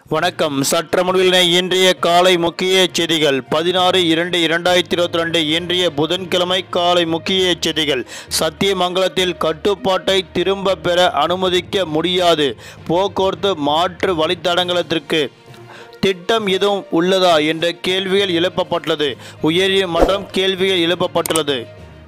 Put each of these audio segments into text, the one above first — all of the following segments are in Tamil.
வணக்கம் சற்ற முடிவின இன்றைய காலை முக்கிய செய்திகள் பதினாறு இரண்டு இரண்டாயிரத்தி இருபத்தி ரெண்டு இன்றைய புதன்கிழமை காலை முக்கிய செய்திகள் சத்தியமங்கலத்தில் கட்டுப்பாட்டை திரும்ப பெற அனுமதிக்க முடியாது போக்குவரத்து மாற்று வழித்தடங்களத்திற்கு திட்டம் எதுவும் உள்ளதா என்ற கேள்விகள் எழுப்பப்பட்டுள்ளது உயர்நீதிமன்றம் கேள்விகள் எழுப்பப்பட்டுள்ளது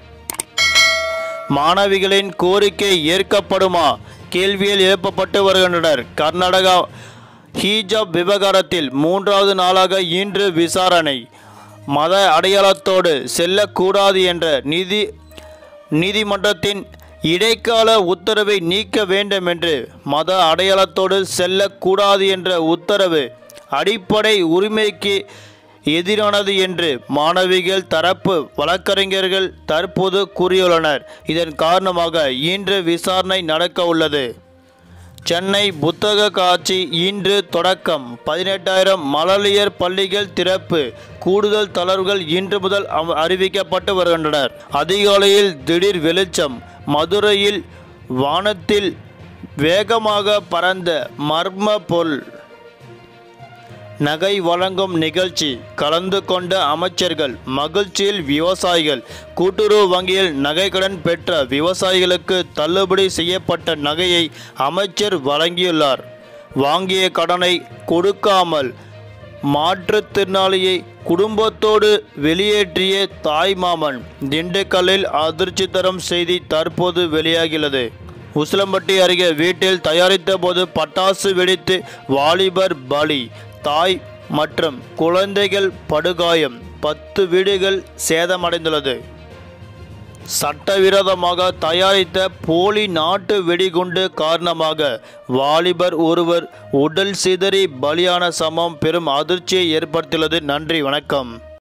மாணவிகளின் கோரிக்கை ஏற்கப்படுமா கேள்வியில் எழுப்பப்பட்டு வருகின்றனர் கர்நாடகா ஹிஜாப் விவகாரத்தில் மூன்றாவது நாளாக இன்று விசாரணை மத அடையாளத்தோடு செல்லக்கூடாது என்ற நீதி நீதிமன்றத்தின் இடைக்கால உத்தரவை நீக்க வேண்டும் என்று மத அடையாளத்தோடு செல்லக்கூடாது என்ற உத்தரவு அடிப்படை உரிமைக்கு எதிரானது என்று மாணவிகள் தரப்பு வழக்கறிஞர்கள் தற்போது கூறியுள்ளனர் இதன் காரணமாக இன்று விசாரணை நடக்க உள்ளது சென்னை புத்தக காட்சி இன்று தொடக்கம் பதினெட்டாயிரம் மழலையர் பள்ளிகள் திறப்பு கூடுதல் தளர்வுகள் இன்று முதல் அம- அறிவிக்கப்பட்டு வருகின்றனர் அதிகாலையில் திடீர் வெளிச்சம் மதுரையில் வானத்தில் வேகமாக பறந்த மர்ம பொருள் நகை வழங்கும் நிகழ்ச்சி கலந்து கொண்ட அமைச்சர்கள் மகிழ்ச்சியில் விவசாயிகள் கூட்டுறவு வங்கியில் நகைக்கடன் பெற்ற விவசாயிகளுக்கு தள்ளுபடி செய்யப்பட்ட நகையை அமைச்சர் வழங்கியுள்ளார் வாங்கிய கடனை கொடுக்காமல் மாற்றுத்திறனாளியை குடும்பத்தோடு வெளியேற்றிய தாய்மாமன் திண்டுக்கல்லில் அதிர்ச்சி தரும் செய்தி தற்போது வெளியாகியுள்ளது உசிலம்பட்டி அருகே வீட்டில் தயாரித்த போது பட்டாசு வெடித்து வாலிபர் பலி தாய் மற்றும் குழந்தைகள் படுகாயம் பத்து வீடுகள் சேதமடைந்துள்ளது சட்டவிரோதமாக தயாரித்த போலி நாட்டு வெடிகுண்டு காரணமாக வாலிபர் ஒருவர் உடல் சிதறி பலியான சம்பவம் பெரும் அதிர்ச்சியை ஏற்படுத்தியுள்ளது நன்றி வணக்கம்